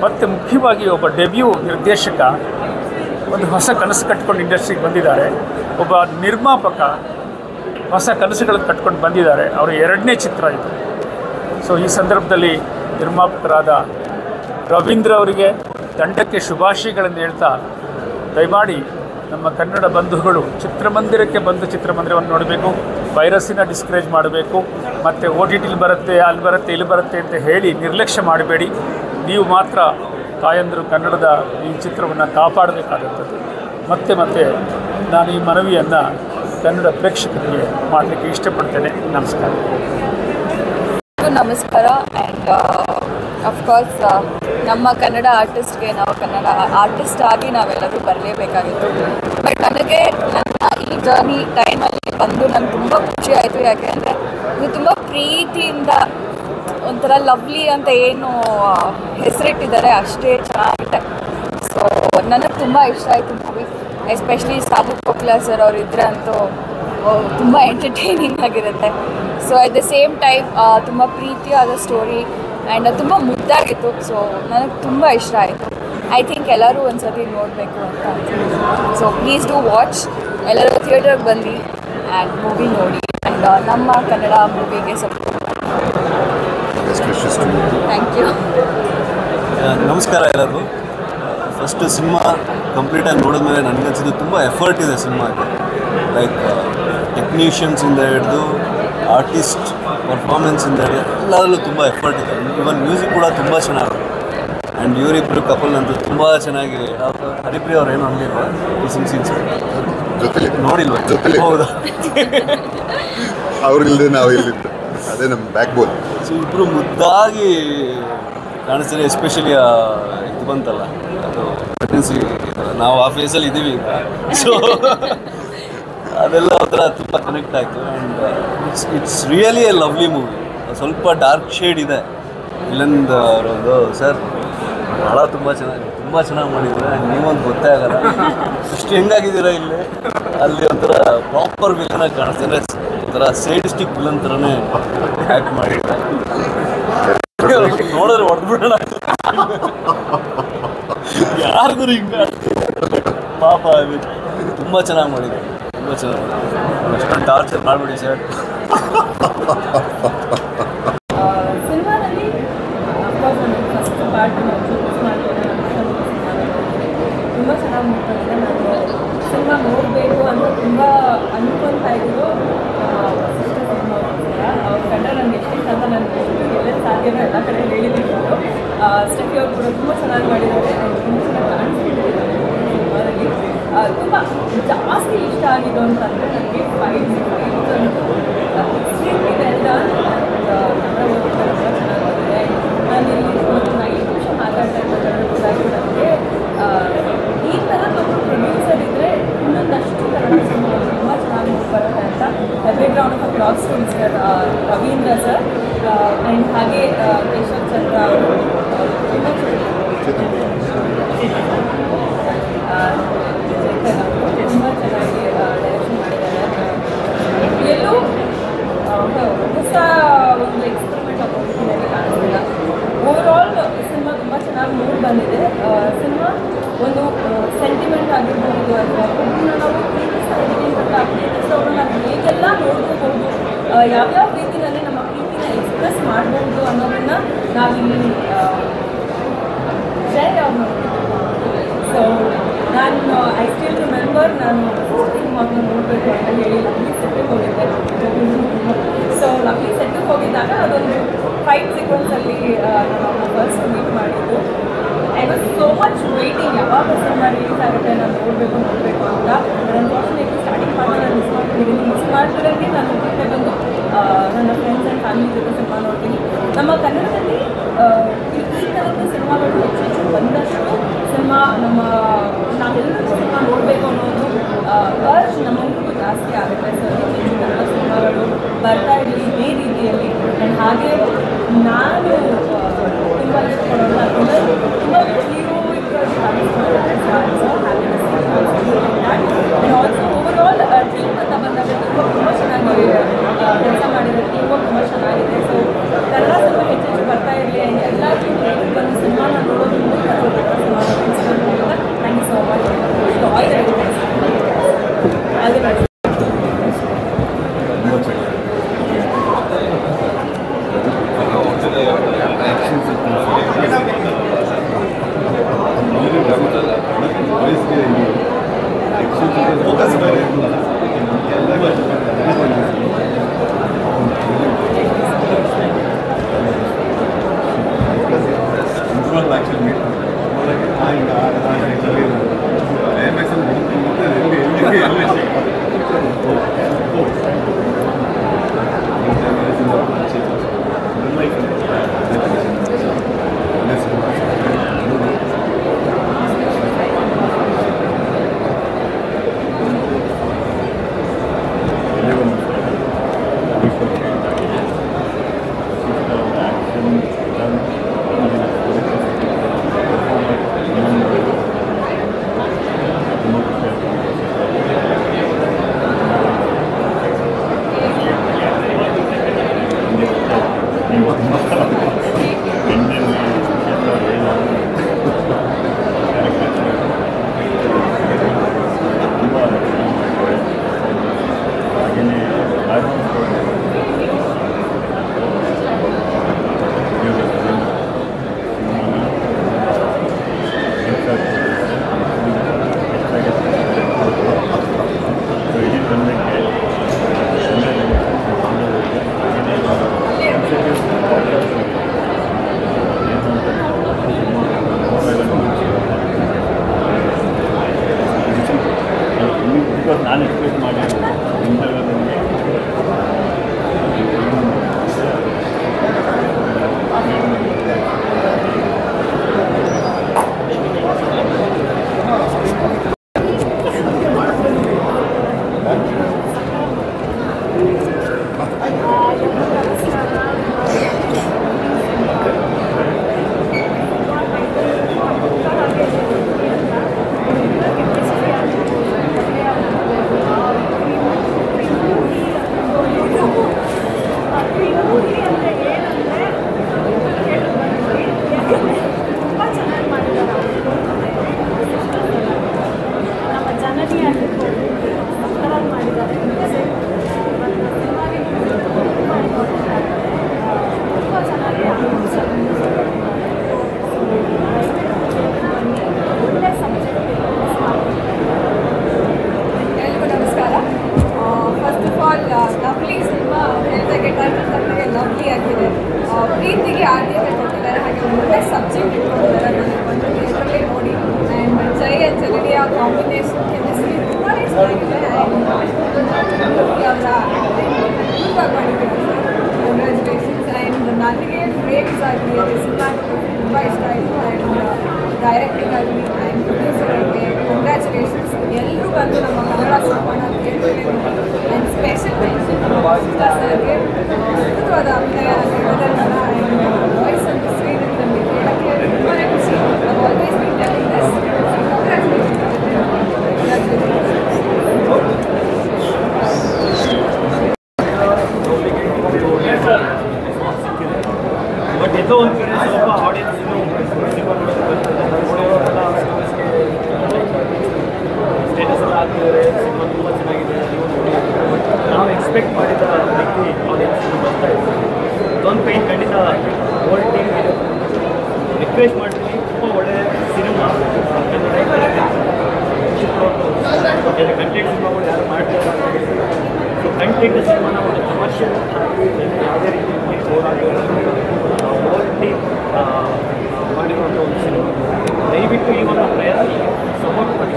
ಮತ್ತು ಮುಖ್ಯವಾಗಿ ಒಬ್ಬ ಡೆಬ್ಯೂ ನಿರ್ದೇಶಕ ಒಂದು ಹೊಸ ಕನಸು ಕಟ್ಕೊಂಡು ಇಂಡಸ್ಟ್ರಿಗೆ ಬಂದಿದ್ದಾರೆ ಒಬ್ಬ ನಿರ್ಮಾಪಕ ಹೊಸ ಕನಸುಗಳನ್ನು ಕಟ್ಕೊಂಡು ಬಂದಿದ್ದಾರೆ ಅವರ ಎರಡನೇ ಚಿತ್ರ ಇದು ಸೊ ಈ ಸಂದರ್ಭದಲ್ಲಿ ನಿರ್ಮಾಪಕರಾದ ರವೀಂದ್ರ ಅವರಿಗೆ ತಂಡಕ್ಕೆ ಶುಭಾಶಯಗಳನ್ನು ಹೇಳ್ತಾ ದಯಮಾಡಿ ನಮ್ಮ ಕನ್ನಡ ಬಂಧುಗಳು ಚಿತ್ರಮಂದಿರಕ್ಕೆ ಬಂದು ಚಿತ್ರಮಂದಿರವನ್ನು ನೋಡಬೇಕು ವೈರಸ್ಸಿನ ಡಿಸ್ಕರೇಜ್ ಮಾಡಬೇಕು ಮತ್ತು ಓ ಟಿ ಟಿಲಿ ಬರುತ್ತೆ ಅಲ್ಲಿ ಬರುತ್ತೆ ಇಲ್ಲಿ ಬರುತ್ತೆ ಅಂತ ಹೇಳಿ ನಿರ್ಲಕ್ಷ್ಯ ಮಾಡಬೇಡಿ ನೀವು ಮಾತ್ರ ತಾಯಂದರು ಕನ್ನಡದ ಈ ಚಿತ್ರವನ್ನು ಕಾಪಾಡಬೇಕಾಗುತ್ತದೆ ಮತ್ತೆ ಮತ್ತೆ ನಾನು ಈ ಮನವಿಯನ್ನು ಕನ್ನಡ ಪ್ರೇಕ್ಷಕರಿಗೆ ಮಾಡಲಿಕ್ಕೆ ಇಷ್ಟಪಡ್ತೇನೆ ನಮಸ್ಕಾರ ಎಲ್ರಿಗೂ ನಮಸ್ಕಾರ ಆ್ಯಂಡ್ ಅಫ್ಕೋರ್ಸ್ ನಮ್ಮ ಕನ್ನಡ ಆರ್ಟಿಸ್ಟ್ಗೆ ನಾವು ಕನ್ನಡ ಆರ್ಟಿಸ್ಟ್ ಆಗಿ ನಾವೆಲ್ಲರೂ ಬರಲೇಬೇಕಾಗಿತ್ತು ಬಟ್ ನನಗೆ ನನ್ನ ಈ ಜರ್ನಿ ಟೈಮಲ್ಲಿ ಬಂದು ನಂಗೆ ತುಂಬ ಖುಷಿ ಆಯಿತು ಯಾಕೆಂದರೆ ಇದು ತುಂಬ ಪ್ರೀತಿಯಿಂದ ಒಂಥರ ಲವ್ಲಿ ಅಂತ ಏನು ಹೆಸರಿಟ್ಟಿದ್ದಾರೆ ಅಷ್ಟೇ ಚೆನ್ನಾಗಿದೆ ಸೊ ನನಗೆ ತುಂಬ ಇಷ್ಟ ಆಯಿತು ಮೂವಿ ಎಸ್ಪೆಷಲಿ ಸಾಧು ಕೋಕಿಲಾ ಸರ್ ಅವ್ರು ಇದ್ರೆ ಅಂತೂ ತುಂಬ ಎಂಟರ್ಟೈನಿಂಗ್ ಆಗಿರುತ್ತೆ so at the same time ತುಂಬ ಪ್ರೀತಿಯಾದ ಸ್ಟೋರಿ ಆ್ಯಂಡ್ ತುಂಬ ಮುದ್ದಾಗಿತ್ತು ಸೊ ನನಗೆ ತುಂಬ ಇಷ್ಟ ಆಯಿತು ಐ ಥಿಂಕ್ ಎಲ್ಲರೂ ಒಂದ್ಸತಿ ನೋಡಬೇಕು ಅಂತ ಸೊ ಪ್ಲೀಸ್ ಡೂ ವಾಚ್ ಎಲ್ಲರೂ ಥಿಯೇಟರ್ಗೆ ಬಂದು ಆ್ಯಂಡ್ ಮೂವಿ ನೋಡಿ ಆ್ಯಂಡ್ ನಮ್ಮ ಕನ್ನಡ ಮೂವಿಗೆ ಸಪೋರ್ಟ್ ಥ್ಯಾಂಕ್ ಯು ನಮಸ್ಕಾರ ಎಲ್ಲರಿಗೂ ಫಸ್ಟು ಸಿನಿಮಾ ಕಂಪ್ಲೀಟಾಗಿ ನೋಡಿದ್ಮೇಲೆ ನನಗನ್ಸಿದ್ದು ತುಂಬ ಎಫರ್ಟ್ ಇದೆ ಸಿನಿಮಾಗೆ ಲೈಕ್ ಟೆಕ್ನಿಷಿಯನ್ಸಿಂದ ಹಿಡಿದು ಆರ್ಟಿಸ್ಟ್ ಪರ್ಫಾರ್ಮೆನ್ಸಿಂದ ಹಿಡಿದು ಎಲ್ಲದರಲ್ಲೂ ತುಂಬ ಎಫರ್ಟ್ ಇದೆ ಇವನ್ ಮ್ಯೂಸಿಕ್ ಕೂಡ ತುಂಬ ಚೆನ್ನಾಗಿದೆ ಆ್ಯಂಡ್ ಇವರಿಬ್ಬರು ಕಪಲ್ ಅಂತೂ ತುಂಬ ಚೆನ್ನಾಗಿ ಹರಿಪ್ರಿಯ ಅವ್ರು ಏನು ಅಂದಿಲ್ವಾ ಕಿಸಿಂಗ್ ಸೀನ್ಸ್ ನೋಡಿಲ್ವಾ ಹೌದಾ ಅವ್ರಿಲ್ದೆ ನಾವು ಇಲ್ಲಿದ್ದು ಅದೇ ನಮ್ಮ ಬ್ಯಾಕ್ ಬೋನ್ ಸೊ ಇಬ್ಬರು ಮುದ್ದಾಗಿ ಕಾಣಿಸ್ತಾರೆ ಎಸ್ಪೆಷಲಿ ಇದು ಬಂತಲ್ಲ ಅದು ಪ್ರೆಗ್ನೆನ್ಸಿ ನಾವು ಆ ಫೇಸಲ್ಲಿ ಇದ್ದೀವಿ ಈಗ ಸೊ ಅದೆಲ್ಲ ಒಂಥರ ತುಂಬ ಕನೆಕ್ಟ್ ಆಯಿತು and it's it's really a lovely movie ಸ್ವಲ್ಪ ಡಾರ್ಕ್ ಶೇಡ್ ಇದೆ ಇಲ್ಲೊಂದು ಅವರೊಂದು ಸರ್ ಭಾಳ ತುಂಬ ಚೆನ್ನಾಗಿ ತುಂಬ ಚೆನ್ನಾಗಿ ಮಾಡಿದ್ದಾರೆ ಆ್ಯಂಡ್ ನೀವೊಂದು ಗೊತ್ತೇ ಆಗಲ್ಲ ಅಷ್ಟು ಹೆಂಗಾಗಿದ್ದೀರಾ ಇಲ್ಲಿ ಅಲ್ಲಿ ಒಂಥರ ಪ್ರಾಪರ್ ವಿಲನಾಗಿ ಕಾಣಿಸ್ತಾರೆ ಒಂಥರ ಸೇಡಿಸ್ಟಿಕ್ ವಿಲನ್ ಥರನೇ ಆ್ಯಕ್ಟ್ ಮಾಡಿದ್ದಾರೆ ನೋಡಿದ್ರೆ ಹೊಡೆದ್ಬಿಡೋಣ ಯಾರಿಗೂ ಹಿಂಗ ಪಾಪ ಅದು ತುಂಬ ಚೆನ್ನಾಗಿ ಮಾಡಿದೆ ತುಂಬ ಚೆನ್ನಾಗಿ ಮಾಡಿದೆ ಅಷ್ಟೊಂದು ಟಾರ್ಚರ್ ಮಾಡಿಬಿಡಿ ಸರ್ ಸಿನಿಮಾದಲ್ಲಿ ಫಸ್ಟ್ ಪಾರ್ಟ್ ಚೂಸ್ ಮಾಡಿದ್ರೆ ತುಂಬ ಚೆನ್ನಾಗಿ ಮಾಡ್ಕೊಂಡಿದ್ದೆ ನಾನು ಸಿನಿಮಾ ನೋಡಬೇಕು ಅಂತ ತುಂಬ ಅನ್ಕೊತಾ ಇದ್ರು ವಸಿಷ್ಠ ಸಿನಿಮಾ ಅವ್ರ ಕಂಡ ನನಗೆ ಎಷ್ಟಿಷ್ಟ ಅಂತ ನನಗೆ ಎಲ್ಲೆಲ್ಲಿ ಸಾಧ್ಯನೋ ಎಲ್ಲ ಕಡೆ ಹೇಳಿದ್ದೀನಿ ನಾನು ಸ್ಟೆಫಿ ಅವ್ರು ಕೂಡ ತುಂಬ ಚೆನ್ನಾಗಿ ಮಾಡಿದ್ದಾರೆ ತುಂಬ ಚೆನ್ನಾಗಿ ಕಾಣಿಸ್ತಿದ್ದಾರೆ ಸಿನಿಮಾದಲ್ಲಿ ತುಂಬ ಜಾಸ್ತಿ ಇಷ್ಟ ಆಗಿದ್ದು ಅಂತಂದರೆ ನನಗೆ ಫೈಟ್ ಫೈಟ್ ಅಂತೂ ಎಕ್ಸ್ಟ್ರೀಮ್ಲಿ ವೆಲ್ ಡನ್ ಕನ್ನಡ ಓದ್ತಾರೆ ತುಂಬ ಚೆನ್ನಾಗಿ ಬಂದಿದೆ ನಾನು ಇಲ್ಲಿ ಒಂದು ಐದು ನಿಮಿಷ ಮಾತಾಡ್ತಾ ಇದ್ದರೆ ಗೊತ್ತಾಗಿ ನನಗೆ ಈ ಥರ ನಮ್ಮ ಪ್ರೊಡ್ಯೂಸರ್ ಇದ್ದರೆ ಇನ್ನೊಂದಷ್ಟು ಕನ್ನಡ ಸಿನಿಮಾ ತುಂಬ ಚೆನ್ನಾಗಿ ಬರುತ್ತೆ ಅಂತ background of blog stories sir Ravindra sir and ಹಾಗೆ ಕೇಶವ್ ಚಂದ್ರ ಅವರು ತುಂಬ ತುಂಬ ಚೆನ್ನಾಗಿ ಡೈರೆಕ್ಷನ್ ಮಾಡಿದ್ದಾರೆ ಎಲ್ಲೂ ಹೊಸ ಒಂದು ಎಕ್ಸ್ಪೆರಿಮೆಂಟ್ ಆಪರ್ಚುನಿಟಿ ಕಾಣಿಸ್ತಿಲ್ಲ ಓವರಾಲ್ ಸಿನಿಮಾ ತುಂಬ ಚೆನ್ನಾಗಿ ಮೂಡ್ ಬಂದಿದೆ ಸಿನಿಮಾ ಒಂದು ಸೆಂಟಿಮೆಂಟ್ ಆಗಿರ್ಬೋದು ಅಥವಾ ಒಬ್ಬರನ್ನ ನಾವು ಪ್ರೀತಿಸ್ತಾ ಇದ್ದೀವಿ ಅಂತ ಪ್ರೀತಿಸೋರು ನಾವು ಹೇಗೆಲ್ಲ ನೋಡ್ಕೋಬಹುದು ಯಾವ್ಯಾವ ರೀತಿಯಲ್ಲಿ ನಮ್ಮ ಪ್ರೀತಿನ ಎಕ್ಸ್ಪ್ರೆಸ್ ಮಾಡ್ಬೋದು ಅನ್ನೋದನ್ನ ನಾವಿಲ್ಲಿ ಶೇರ್ ಅವ್ರು ಸೊ ನಾನು ಐ ಸ್ಟಿಲ್ ರಿಮೆಂಬರ್ ನಾನು ಸಿನಿಮಾವನ್ನು ನೋಡಬೇಕು ಅಂತ ಹೇಳಿ ಲವ್ಲಿ ಸೆಟ್ಟಿಗೆ ಹೋಗಿದ್ದೆ ಸೊ ಲವ್ಲಿ ಸೆಟ್ಟಿಗೆ ಹೋಗಿದ್ದಾಗ ಅದೊಂದು ಫೈಟ್ ಸೀಕ್ವೆನ್ಸಲ್ಲಿ ನಾನು ಫಸ್ಟ್ ಮೀಟ್ ಮಾಡಿದ್ದು I was so much waiting ಯಾವಾಗ ಸಿನಿಮಾ ರಿಲೀಸ್ ಆಗುತ್ತೆ ನಾನು ನೋಡಬೇಕು ನೋಡಬೇಕು ಅಂತ ಅನ್ಫಾರ್ಚುನೇಟ್ಲಿ ಸ್ಟಾರ್ಟಿಂಗ್ ಮಾಡಿ ನಾನು ಮಿಸ್ ಮಾಡ್ತಿದ್ದೀನಿ ಮಿಸ್ ಮಾಡ್ತಿರೋಂಗೆ ನಾನು ಮತ್ತೆ ಬಂದು ಆ, ನನ್ನ ಫ್ರೆಂಡ್ಸ್ ಆ್ಯಂಡ್ ಫ್ಯಾಮಿಲಿ ಜೊತೆ ಸಿನಿಮಾ ನೋಡ್ತೀನಿ ನಮ್ಮ ಕನ್ನಡದಲ್ಲಿ ಆ, ಈ ಈ ಥರದ ಸಿನಿಮಾಗಳು ಹೆಚ್ಚು ಹೆಚ್ಚು ಬಂದಷ್ಟು ಸಿನಿಮಾ ನಮ್ಮ ನಾವೆಲ್ಲರೂ ಸಿನಿಮಾ ನೋಡಬೇಕು ಅನ್ನೋದು ಅರ್ಜ್ ನಮ್ಮೆಲ್ಲರಿಗೂ ಜಾಸ್ತಿ ಆಗುತ್ತೆ ಸೊ ಹೆಚ್ಚು ಹೆಚ್ಚು ಕನ್ನಡ ಸಿನಿಮಾಗಳು ಬರ್ತಾ ಇರಲಿ ಇದೇ ರೀತಿಯಲ್ಲಿ ಆ್ಯಂಡ್ ಹಾಗೆ ನಾನು ತುಂಬ ಇಷ್ಟಪಡೋಲ್ಲ ತುಂಬ ತುಂಬ ಹೀರೋಯಿಕ್ ಕಾಣಿಸ್ಕೊಂಡಿದ್ದಾರೆ so and also overall team ಅಂತ ಬಂದಾಗ ತುಂಬ ತುಂಬ ಚೆನ್ನಾಗಿ ಕೆಲಸ ಮಾಡಿದ್ದಾರೆ ಟೀಮ್ ವರ್ಕ್ ತುಂಬ ಚೆನ್ನಾಗಿದೆ ಸೊ ಕನ್ನಡ ಸಿನಿಮಾ ಹೆಚ್ಚು ಹೆಚ್ಚು ಬರ್ತಾ ಇರಲಿ ಆ್ಯಂಡ್ ಎಲ್ಲರಿಗೂ ಬಂದು ಸಿನಿಮಾನ ನೋಡೋದು ಅಫ್ಕೋರ್ಸ್ ನಾನು ಎಕ್ಸ್ಪೆಕ್ಟ್ ಮಾಡಿ ಇಂಟರ್ವ್ಯೂನಲ್ಲಿ ತುಂಬ ಚೆನ್ನಾಗಿ ಮಾಡಿದ್ದಾರೆ ನಮ್ಮ ಜನನಿ ಆಗಿರ್ಬೋದು ಸಕ್ಕತ್ತಾಗಿ ಮಾಡಿದ್ದಾರೆ ಸಿನಿಮಾಗೆ ತುಂಬ ಚೆನ್ನಾಗಿ ಒಳ್ಳೆ ಸಬ್ಜೆಕ್ಟ್ ಎಲ್ರಿಗೂ ನಮಸ್ಕಾರ first of all Lovely cinema ಹೇಳ್ದಾಗೆ ಟೈಟಲ್ ತಕ್ಕಂಗೆ ಲವ್ಲಿ ಆಗಿದೆ ಆ, ಪ್ರೀತಿಗೆ ಆದ್ಯತೆ ಕೊಟ್ಟಿದ್ದಾರೆ ಹಾಗೆ ಒಂದು ಒಳ್ಳೆ ಸಬ್ಜೆಕ್ಟ್ ಇಟ್ಕೊಂಡಿದ್ದಾರೆ ನನಗೆ ಒಂದು ಥಿಯೇಟ್ರಲ್ಲಿ ನೋಡಿ ಆ್ಯಂಡ್ ಜೈ ಆ್ಯಂಡ್ ಜಗಡಿಯ ಕಾಂಬಿನೇಷನ್ ಕೆಮಿಸ್ಟ್ರಿ ತುಂಬಾ ಇಷ್ಟ ಆಗಿದೆ ಆ್ಯಂಡ್ ಅವರ ತುಂಬ ಮಾಡಿದ್ದಾರೆ ಕಂಗ್ರ್ಯಾಚುಲೇಷನ್ಸ್ ಆ್ಯಂಡ್ ನನಗೆ ಫ್ರೇಮ್ಸ್ ಆಗಲಿ ಅದು ಸಿನಿಮಾಟೋಗ್ರಫಿ ತುಂಬ ಇಷ್ಟ ಆಯಿತು ಆ್ಯಂಡ್ ಡೈರೆಕ್ಟಿಂಗ್ ಆಗಲಿ ಆ್ಯಂಡ್ ಪ್ರೊಡ್ಯೂಸರ್ ಅವರಿಗೆ ಕಂಗ್ರ್ಯಾಚುಲೇಷನ್ಸ್ ಎಲ್ಲರೂ ಬಂದು ನಮ್ಮ ಕನ್ನಡ ಸಿನಿಮಾನ ಥಿಯೇಟ್ರಲ್ಲಿ ಆ್ಯಂಡ್ ಸ್ಪೆಷಲ್ ಮೆನ್ಷನ್ ನಮ್ಮ ವಾಸಿತಾ ಸರ್ಗೆ ಅದ್ಭುತವಾದ ಅಭಿನಯ ನಿರ್ದೇಶನ ಆ್ಯಂಡ್ ವಾಯ್ಸ್ ಅಂತ ಸ್ಕ್ರೀನ್ ನಮಗೆ ಕೇಳೋಕ್ಕೆ ತುಂಬಾ ಖುಷಿ ನಾವು always be telling this but ಎಲ್ಲೋ ಒಂದು ಕಡೆ ಸ್ವಲ್ಪ ಆಡಿಯನ್ಸ್ ಸ್ಟೇಟಸ್ ಎಲ್ಲ ಹಾಕಿದ್ದಾರೆ ಸಿನಿಮಾ ತುಂಬ ಚೆನ್ನಾಗಿದೆ ನೀವು ನೋಡಿ ಬಟ್ ನಾವು ಎಕ್ಸ್ಪೆಕ್ಟ್ ಮಾಡಿದ ರೀತಿ ಆಡಿಯನ್ಸ್ ಬರ್ತಾ ಇದೆ ಡೋಂಟ್ ಪೇಂಟ್ ಖಂಡಿತ ಓಲ್ಡ್ ಟೀಮ್ ರಿಕ್ವೆಸ್ಟ್ ಮಾಡ್ತೀನಿ ತುಂಬ ಒಳ್ಳೆ ಸಿನಿಮಾ ಕನ್ನಡ ಕಂಟೆಂಟ್ ಸಿನಿಮಾಗಳು ಯಾರು ಮಾಡ್ತಾರೆ ಸೊ ಕಂಟೆಂಟ್ ಸಿನಿಮಾನ ಒಂದು ಕಮರ್ಷಿಯಲ್ ಯಾವುದೇ ರೀತಿ ಬೋರ್ ಓಲ್ಡ್ ಟೀಮ್ ಮಾಡಿರುವಂಥ ಒಂದು ಸಿನಿಮಾ ದಯವಿಟ್ಟು ಈ ಒಂದು ಪ್ರಯತ್ನ ಸಪೋರ್ಟ್ ಮಾಡಿ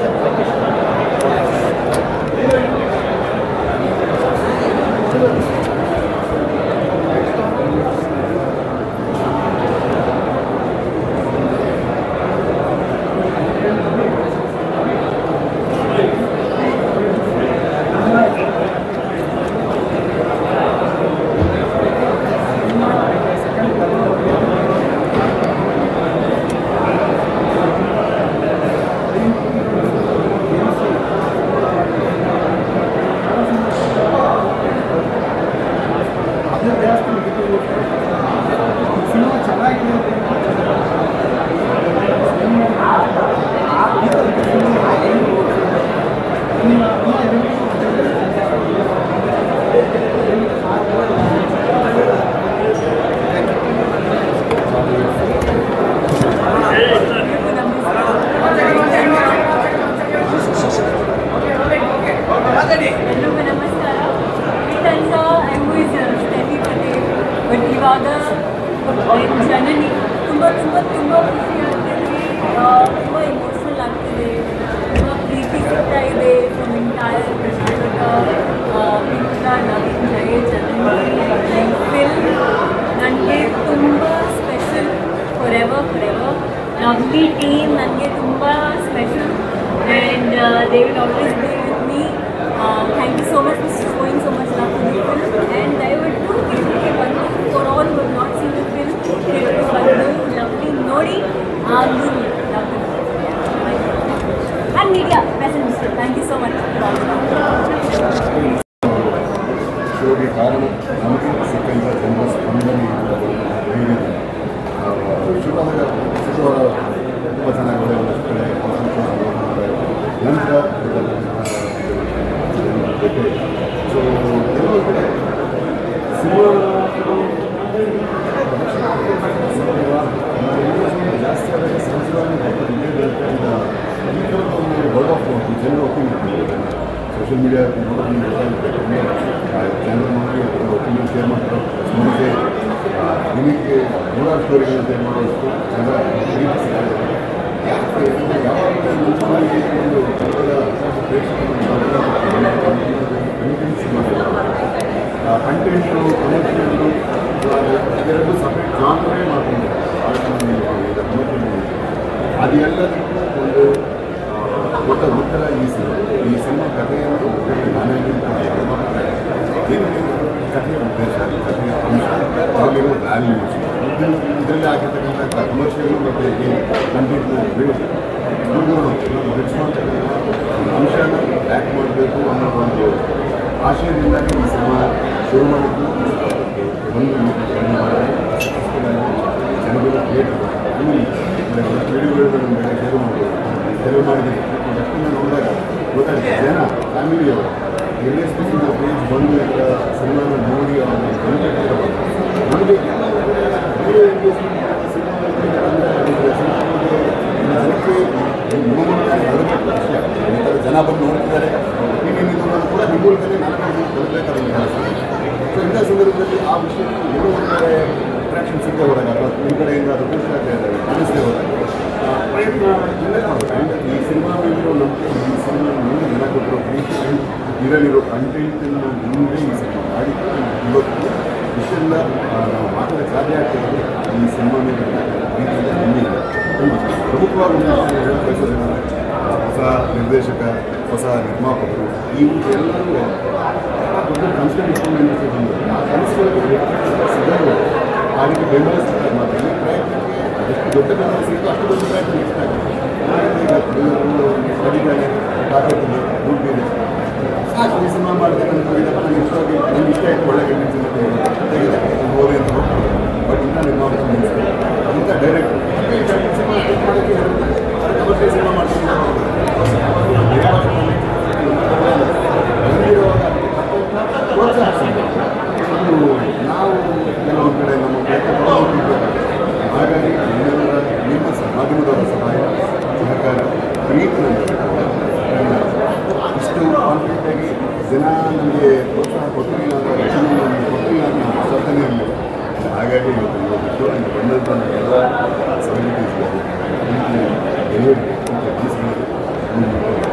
ಎಲ್ರಿಗೂ ನಮಸ್ಕಾರ ತನಕ I movies Steffi Patel but ಇವಾಗ ಜನನಿ ತುಂಬ ತುಂಬ ತುಂಬ ಖುಷಿ ಆಗ್ತಿದೆ ತುಂಬ ಇಮೋಷ್ನಲ್ ಆಗ್ತಿದೆ ತುಂಬ ಪ್ರೀತಿ ಸಿಗ್ತಾ ಇದೆ from entire Karnataka Mitra Naveen Jaya Janani film ನನಗೆ ತುಂಬ special forever forever Lovely team ನನಗೆ ತುಂಬ special and they will always be with me thank you so much for showing so much love to the film and ದಯವಿಟ್ಟು ಇದಕ್ಕೆ ಬಂದು for all who not seen the film ಇದಕ್ಕೆ ಬಂದು Lovely ನೋಡಿ ಆಗಲಿ love and media present thank you so much ಶೋಗೆ ಕಾರಣ ನಮಗೆ ಸಿಕ್ಕಂಥ ಜನರ ಸ್ಪಂದನೆ ಹೇಗಿದೆ ಶುರುವಾದಾಗ ಶುಕ್ರವಾರ ತುಂಬ ಚೆನ್ನಾಗಿ ಒಳ್ಳೆಯ ಒಂದಷ್ಟು ಕಡೆ ನಂತರ ಸೊ ಕೆಲವು ಕಡೆ ಸಿನಿಮಾ ಜಾಸ್ತಿ ಆದಾಗ ಸಹಜವಾಗಿ ಈ ಥರದ ಒಂದು ವರ್ಡ್ ಆಫ್ ಮೌತ್ ಜನರ ಒಪ್ಪಿಗೆ ಸೋಷಿಯಲ್ ಮೀಡಿಯಾ ನೋಡೋದು ಗೊತ್ತಾಗುತ್ತೆ ಜನರು ನೋಡಿ ಅದರ ಒಪಿನಿಯನ್ ಶೇರ್ ಮಾಡ್ತಾರೆ ಮುಂದೆ ನಿಮಗೆ ನೂರಾರು ಸ್ಟೋರಿಗಳನ್ನು ಶೇರ್ ಮಾಡೋಷ್ಟು ಜನ ಪ್ರೀತಿಸ್ತಾರೆ ಯಾಕೆ ಯಾವಾಗ ಕಂಟೆಂಟು ಕಮರ್ಷಿಯಲ್ಲು ಅದೆರಡು ಸಪ್ರೇಟ್ ಜಾನ್ರೇ ಮಾಡ್ಕೊಂಡಿದ್ದಾರೆ ಅದು ಎಲ್ಲದಕ್ಕೂ ಒಂದು ಆ, ದೊಡ್ಡ ಉತ್ತರ ಈ ಸಿನಿಮಾ ಈ ಸಿನಿಮಾ ಕಥೆಯನ್ನು ನನಗಿಂತ ಏನು ಕಥೆಯ ಉದ್ದೇಶ ಕಥೆಯ ಅಂಶ ಅದರಲ್ಲಿರೋ ವ್ಯಾಲ್ಯೂಸ್ ಇದರಲ್ಲಿ ಆಗಿರ್ತಕ್ಕಂಥ ಕಮರ್ಷಿಯಲ್ ಮತ್ತು ಈ ಕಂಟೆಂಟ್ನ ಬಿಡುತ್ತೆ ರಿಚ್ ಮಾಡ್ತಕ್ಕಂಥ ಅಂಶನ ಬ್ಯಾಕ್ ಮಾಡಬೇಕು ಅನ್ನೋ ಒಂದು ಆಶಯದಿಂದಾಗಿ ಈ ಸಿನಿಮಾ ಶುರು ಮಾಡಿದ್ದು ಒಂದು ಜನಗಳು ಥಿಯೇಟರ್ ವಿಡಿಯೋಗಳು ನಮ್ಮ ಮೇಲೆ ಶುರು ಮಾಡಿದ್ರು ಶುರು ಮಾಡಿದ್ದೀವಿ ಅಷ್ಟನ್ನು ನೋಡಿದಾಗ ಗೊತ್ತಾಗುತ್ತೆ ಜನ ಫ್ಯಾಮಿಲಿಯವರು ಎಲ್ಲೇ ಸ್ಪೆಷಲ್ ಪೇಜ್ ಬಂದು ಈಗ ಸಿನಿಮಾನ ನೋಡಿ ಅವರ ಕಂಟೆಂಟ್ ಇರಬೇಕು ನಮಗೆ ಹೀರೋ ಎಂಗೇಜ್ಮೆಂಟ್ ಜನಕ್ಕೆ ಮೂಲಕ ಬರಬೇಕು ಅಷ್ಟೇ ಈ ಥರ ಜನ ಬಂದು ನೋಡ್ತಿದ್ದಾರೆ ಇನ್ನೇನಿದು ಅನ್ನೋದು ಕೂಡ ನಿಮ್ಮ ಮೂಲಕನೇ ನಾಲ್ಕು ಬರಬೇಕಾದ ಕೆಲಸ ಸೊ ಇಂಥ ಸಂದರ್ಭದಲ್ಲಿ ಆ ವಿಷಯಕ್ಕೆ ಎಲ್ಲೋ ಒಂದು ಕಡೆ ಅಟ್ರಾಕ್ಷನ್ ಸಿಗದೆ ಹೋದಾಗ ಅಥವಾ ನಿಮ್ಮ ಕಡೆಯಿಂದ ಅದು ಪುಷ್ ಆಗ್ತಾ ಇದ್ದಾರೆ ಕಾಣಿಸ್ದೇ ಹೋದಾಗ ಆ, ಪ್ರಯತ್ನ ಇಲ್ಲೇ ಮಾಡಬೇಕು ಆ್ಯಂಡ್ ಈ ಸಿನಿಮಾ ಮೇಲಿರೋ ನಂಬಿಕೆ ಈ ಸಿನಿಮಾ ಮುಂದೆ ಜನ ಕೊಟ್ಟಿರೋ ಪ್ರೀತಿ ಆ್ಯಂಡ್ ಇದರಲ್ಲಿರೋ ಕಂಟೆಂಟನ್ನು ಮುಂದೆ ಈ ಸಿನಿಮಾ ಮಾಡಿದ್ದು ಇವತ್ತು ಇಷ್ಟೆಲ್ಲ ಆ, ನಾವು ಮಾತಾಡೋಕ್ಕೆ ಸಾಧ್ಯ ಆಗ್ತಿರೋದು ಈ ಸಿನಿಮಾ ಮೇಲೆ ಪ್ರೀತಿಯಿಂದ ನಂಬಿಕೆ ಒಂದು ಪ್ರಮುಖವಾಗಿ ಒಂದು ವಿಷಯ ಹೇಳಕ್ ಬಯಸೋದೇನೆಂದ್ರೆ, ಆ, ಹೊಸ ನಿರ್ದೇಶಕ ಹೊಸ ನಿರ್ಮಾಪಕರು ಇವು ಎಲ್ಲರೂ ದೊಡ್ಡ ಕನಸುಗಳು ಇಟ್ಕೊಂಡು ಇಂಡಸ್ಟ್ರಿ ಬಂದರು ಆ ಕನಸುಗಳಿಗೆ ಸಿಗಲು ಆ ರೀತಿ ಬೆಂಬಲ ಸಿಗ್ತಾರೆ ಮಾತ್ರ ಈ ಪ್ರಯತ್ನಕ್ಕೆ ಎಷ್ಟು ದೊಡ್ಡ ಬೆಂಬಲ ಸಿಗುತ್ತೋ ಅಷ್ಟು ದೊಡ್ಡ ಪ್ರಯತ್ನ ನೆಕ್ಸ್ಟ್ ಆಗುತ್ತೆ ಪಡಿತಾರೆ ತಾಕತ್ತಿದೆ ದುಡ್ಡಿದೆ ಸಾಕು ಈ ಸಿನಿಮಾ ಮಾಡ್ತಕ್ಕಂಥ ಇದಪ್ಪ ನನಗೆ ಇಷ್ಟವಾಗಿ ನನಗೆ ಇಷ್ಟ ಆಯಿತು ಒಳ್ಳೆ ಗಂಡಿನ ಸಿನಿಮಾ ತೆಗೆದೆ ಹೋಗಿ ಅಂತ ಹೋಗ್ತಾರೆ ಬಟ್ ಇಂಥ ನಿರ್ಮಾಪಕ ನಿಲ್ಲಿಸ್ತಾರೆ ಇಂಥ ಡೈರೆಕ್ಟ್ ಸಿನಿಮಾ ಮಾಡೋಕ್ಕೆ ಕಮರ್ಷಿಯಲ್ ಸಿನಿಮಾ ಮಾಡ್ತೀನಿ ನಾವು ಕೆಲವೊಂದು ಕಡೆ ನಮ್ಮ ಪ್ರಯತ್ನ ಹಾಗಾಗಿ ನಿಮ್ಮೆಲ್ಲರ ನಿಮ್ಮ ಸ- ಮಾಧ್ಯಮದವರ ಸಹಾಯ ಸಹಕಾರ ಪ್ರೀತಿ ನನಗೆ ಇಷ್ಟು ಕಾನ್ಫಿಡೆಂಟಾಗಿ ಜನ ನನಗೆ ಪ್ರೋತ್ಸಾಹ ಕೊಟ್ಟಿಲ್ಲ ಅಂದರೆ ರಕ್ಷಣೆ ನನಗೆ ಕೊಟ್ಟಿಲ್ಲ ಅನ್ನೋ ಆಸಕ್ತನೇ ಇರಲಿಲ್ಲ ಹಾಗಾಗಿ ಇವತ್ತು ಇವತ್ತು ನನಗೆ ಬಂದಂಥ ನನ್ನ ಎಲ್ಲ ಸೆಲೆಬ್ರಿಟೀಸ್ಗಳು ಡೆಲಿವರಿ ಮನಸ್ಸಿನಲ್ಲಿ